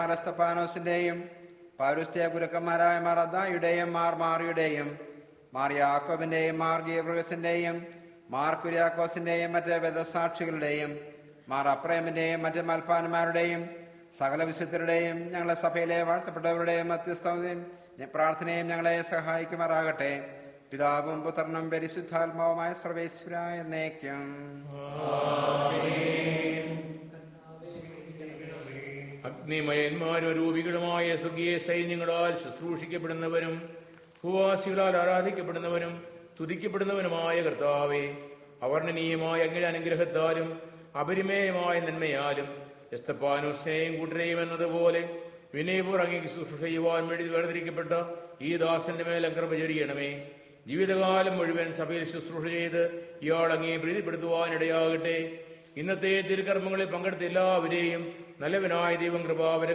മാരസ്തപ്പാനോസിന്റെയും പൗരസ്ത്യ ഗുരുക്കന്മാരായ മാർ അദ്ദായുടെയും മാർ മാറിയുടെയും മാർ യാക്കോബിന്റെയും മാർ ഗീബ്രഗസിന്റെയും മാർ കുര്യാക്കോസിന്റെയും മറ്റ് വേദസാക്ഷികളുടെയും മാർ അപ്രേമിന്റെയും മറ്റ് മൽപ്പാന്മാരുടെയും സകല വിശുദ്ധരുടെയും ഞങ്ങളെ സഭയിലെ വാഴ്ത്തപ്പെട്ടവരുടെയും മധ്യസ്ഥതയും പ്രാർത്ഥനയും ഞങ്ങളെ സഹായിക്കുമാറാകട്ടെ പിതാവും പുത്രനും പരിശുദ്ധാത്മാവുമായ സർവേശ്വര എന്നേക്കും അഗ്നിമയന്മാരും രൂപികളുമായ സ്വർഗീയ സൈന്യങ്ങളാൽ ശുശ്രൂഷിക്കപ്പെടുന്നവനും ഭൂവാസികളാൽ ആരാധിക്കപ്പെടുന്നവനും തുതിക്കപ്പെടുന്നവനുമായ കർത്താവേ അവർണ്ണനീയമായ അങ്ങയുടെ അനുഗ്രഹത്താലും അപരിമേയമായ നന്മയാലും എസ്തപ്പാനുസേയും കൂട്ടരെയും എന്നതുപോലെ വിനയപൂർ അങ്ങേക്ക് ശുശ്രൂഷ ചെയ്യുവാൻ വേണ്ടി വേർതിരിക്കപ്പെട്ട ഈ ദാസന്റെ മേൽ അക്രമ ചൊരിയണമേ ജീവിതകാലം മുഴുവൻ സഭയിൽ ശുശ്രൂഷ ചെയ്ത് ഇയാൾ അങ്ങേ പ്രീതിപ്പെടുത്തുവാനിടയാകട്ടെ ഇന്നത്തെ തിരുക്കർമ്മങ്ങളിൽ പങ്കെടുത്ത എല്ലാവരെയും നല്ലവനായ ദൈവം കൃപാവരം